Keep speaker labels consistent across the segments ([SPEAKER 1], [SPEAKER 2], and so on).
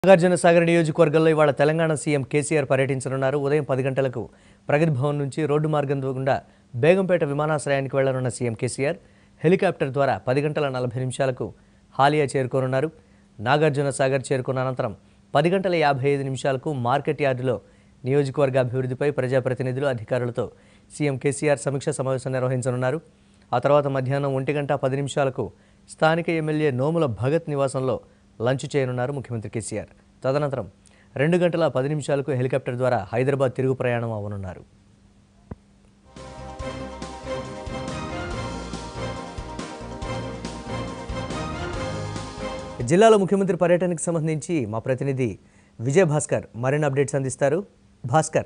[SPEAKER 1] నాగార్జున సాగర్ నియోజకవర్గంలో ఇవాళ తెలంగాణ సీఎం కేసీఆర్ పర్యటించనున్నారు ఉదయం పది గంటలకు ప్రగతి భవన్ నుంచి రోడ్డు మార్గం గుండా బేగంపేట విమానాశ్రయానికి వెళ్లనున్న సీఎం కేసీఆర్ హెలికాప్టర్ ద్వారా పది గంటల నలభై నిమిషాలకు హాలియా చేరుకోనున్నారు నాగార్జున సాగర్ చేరుకున్న అనంతరం పది గంటల యాభై ఐదు నిమిషాలకు మార్కెట్ యార్డులో నియోజకవర్గ అభివృద్ధిపై ప్రజాప్రతినిధులు అధికారులతో సీఎం కేసీఆర్ సమీక్ష సమావేశం నిర్వహించనున్నారు ఆ తర్వాత మధ్యాహ్నం ఒంటి గంట పది నిమిషాలకు స్థానిక ఎమ్మెల్యే నోముల భగత్ నివాసంలో లంచ్ చేయనున్నారు ముఖ్యమంత్రి కేసీఆర్ తదనంతరం రెండు గంటల పది నిమిషాలకు హెలికాప్టర్ ద్వారా హైదరాబాద్ తిరుగు ప్రయాణం అవనున్నారు జిల్లాలో ముఖ్యమంత్రి పర్యటనకు సంబంధించి మా ప్రతినిధి విజయ్ భాస్కర్ మరిన్ని అప్డేట్స్ అందిస్తారు భాస్కర్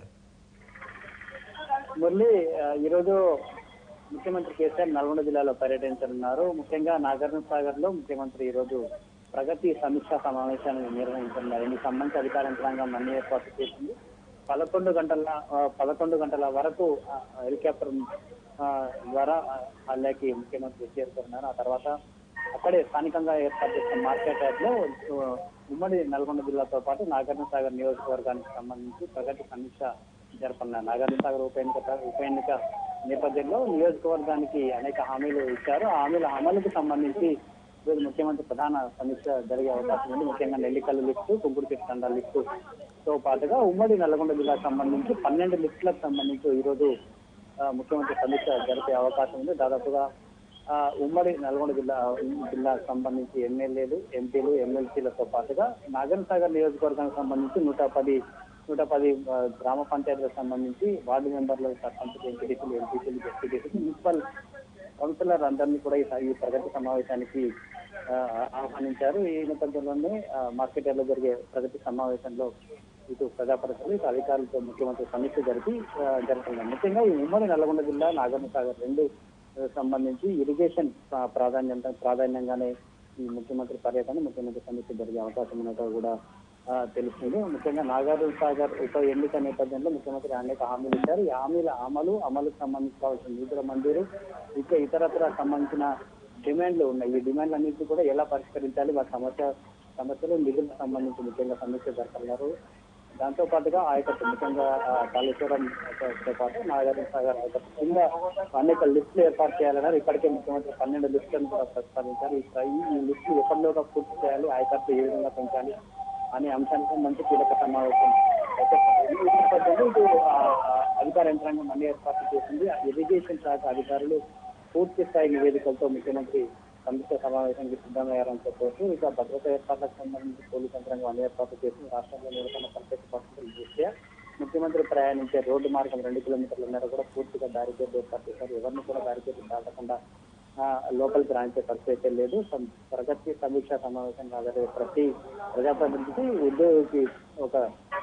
[SPEAKER 2] మురళి ఆ, ఈరోజు ముఖ్యమంత్రి కేసీఆర్ నల్గొండ జిల్లాలో పర్యటించనున్నారు ముఖ్యంగా నాగార్జున సాగర్ లో ముఖ్యమంత్రి ఈరోజు ప్రగతి సమీక్షా సమావేశాన్ని నిర్వహించనున్నారు ఇందుకు సంబంధించి అధికార యంత్రాంగం అన్ని ఏర్పాట్లు చేసింది పదకొండు గంటల ఆ, పదకొండు గంటల వరకు ఆ, హెలికాప్టర్ ఆ, ద్వారా ఆ, హల్లాకి ముఖ్యమంత్రి చేరుకున్నారు ఆ తర్వాత అక్కడే స్థానికంగా ఏర్పాటు చేసిన మార్కెట్ యార్డ్ లో ఆ, ఉమ్మడి నల్గొండ జిల్లాతో పాటు నాగార్జున సాగర్ నియోజకవర్గానికి సంబంధించి ప్రగతి సమీక్ష జరపనున్నారు నాగార్జున సాగర్ ఉప ఎన్నిక ఉప ఎన్నిక నేపథ్యంలో నియోజకవర్గానికి అనేక హామీలు ఇచ్చారు ఆ హామీల అమలుకు సంబంధించి ఈరోజు ముఖ్యమంత్రి ప్రధాన సమీక్ష జరిగే అవకాశం ఉంది ముఖ్యంగా నెల్లికల్లు లిఫ్ట్ కుంకుడు చెట్టు తండ లిఫ్ట్ తో పాటుగా ఉమ్మడి నల్గొండ జిల్లాకు సంబంధించి పన్నెండు లిఫ్ట్లకు సంబంధించి ఈరోజు ఆ, ముఖ్యమంత్రి సమీక్ష జరిపే అవకాశం ఉంది దాదాపుగా ఆ, ఉమ్మడి నల్గొండ జిల్లా జిల్లాకు సంబంధించి ఎమ్మెల్యేలు ఎంపీలు ఎమ్మెల్సీలతో పాటుగా నాగర్ సాగర్ నియోజకవర్గానికి సంబంధించి నూట పది నూట పది ఆ, గ్రామ పంచాయతీలకు సంబంధించి వార్డు మెంబర్లు సర్పంచ్ ఎంపీటీసీలు ఎంపీసీలు ఎంపీటీసీలు మున్సిపల్ కౌన్సిలర్ అందరినీ కూడా ఈ స- ఈ ప్రగతి సమావేశానికి ఆ, ఆహ్వానించారు ఈ నేపథ్యంలోనే ఆ, మార్కెట్ యార్డ్లో జరిగే ప్రగతి సమావేశంలో ఇటు ప్రజాప్రతినిధులు ఇటు అధికారులతో ముఖ్యమంత్రి సమీక్ష జరిపి ఆ, జరుగుతున్నారు ముఖ్యంగా ఈ ఉమ్మడి నల్గొండ జిల్లా నాగర్ణ సాగర్ రెండు ఆ, సంబంధించి ఇరిగేషన్ ప్రా- ప్రాధాన్యత ప్రాధాన్యంగానే ఈ ముఖ్యమంత్రి పర్యటన ముఖ్యమంత్రి సమీక్ష జరిగే అవకాశం ఉన్నట్టు కూడా ఆ, తెలుస్తుంది ముఖ్యంగా నాగార్జున సాగర్ ఉప ఎన్నిక నేపథ్యంలో ముఖ్యమంత్రి అనేక హామీలు ఇచ్చారు ఈ హామీల అమలు అమలుకు సంబంధించి కావాల్సిన నిధుల మంజూరు ఇంకా ఇతరత్ర సంబంధించిన డిమాండ్లు ఉన్నాయి ఈ డిమాండ్లు అన్నింటినీ కూడా ఎలా పరిష్కరించాలి వాటి సమస్య సమస్యలు నిధులకు సంబంధించి ముఖ్యంగా సమీక్ష జరుపుతున్నారు దాంతో పాటుగా ఆయకట్టు ముఖ్యంగా ఆ, కాళేశ్వరం తో పాటు నాగార్జున సాగర్ ఆయకట్టు కింద అనేక లిస్టులు ఏర్పాటు చేయాలన్నారు ఇప్పటికే ముఖ్యమంత్రి పన్నెండు లిస్టులను కూడా ప్రతిపాదించారు ఈ ఈ లిస్టులు ఎప్పటిలోగా పూర్తి చేయాలి ఆయకట్టు ఏ విధంగా పెంచాలి అనే అంశానికి మంచి కీలక సమావేశం అయితే ఈ నేపథ్యంలో ఇటు ఆ, ఆ, అధికార యంత్రాంగం అన్ని ఏర్పాట్లు చేసింది ఆ ఇరిగేషన్ శాఖ అధికారులు పూర్తి స్థాయి నివేదికలతో ముఖ్యమంత్రి సమీక్ష సమావేశానికి సిద్ధమయ్యారని చెప్పవచ్చు ఇక భద్రతా ఏర్పాట్లకు సంబంధించి పోలీస్ యంత్రాంగం అన్ని ఏర్పాట్లు చేసి రాష్ట్రంలో నెలకొన్న ప్రత్యేక పరిస్థితుల దృష్ట్యా ముఖ్యమంత్రి ప్రయాణించే రోడ్డు మార్గం రెండు కిలోమీటర్ల మేర కూడా పూర్తిగా బ్యారికేడ్ ఏర్పాటు చేశారు ఎవరిని కూడా బ్యారికేడ్ దాటకుండా ఆ, లోపలికి రాయించే పరిస్థితి అయితే లేదు సం- ప్రగతి సమీక్ష సమావేశం హాజరయ్యే ప్రతి ప్రజాప్రతినిధికి ఉద్యోగికి ఒక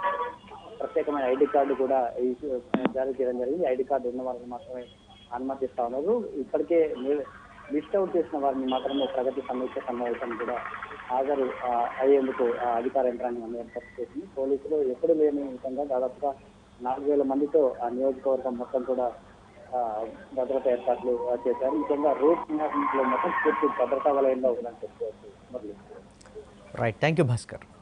[SPEAKER 2] ప్రత్యేకమైన ఐడి కార్డు కూడా ఈ- జారీ చేయడం జరిగింది ఐడి కార్డు ఉన్న వారిని మాత్రమే అనుమతిస్తా ఉన్నారు ఇప్పటికే లిస్ట్ అవుట్ చేసిన వారిని మాత్రమే ప్రగతి సమీక్ష సమావేశం కూడా హాజరు ఆ, అయ్యేందుకు ఆ, అధికార యంత్రాంగం అన్ని ఏర్పాటు చేసింది పోలీసులు ఎప్పుడు లేని విధంగా దాదాపుగా నాలుగు వేల మందితో ఆ నియోజకవర్గం మొత్తం కూడా ఆ, భద్రతా ఏర్పాట్లు ఆ, చేశారు ముఖ్యంగా రూట్ లో మొత్తం పూర్తి భద్రతా వలయంలో ఉందని చెప్పుకోవచ్చు మరి
[SPEAKER 1] రైట్ థ్యాంక్ యూ భాస్కర్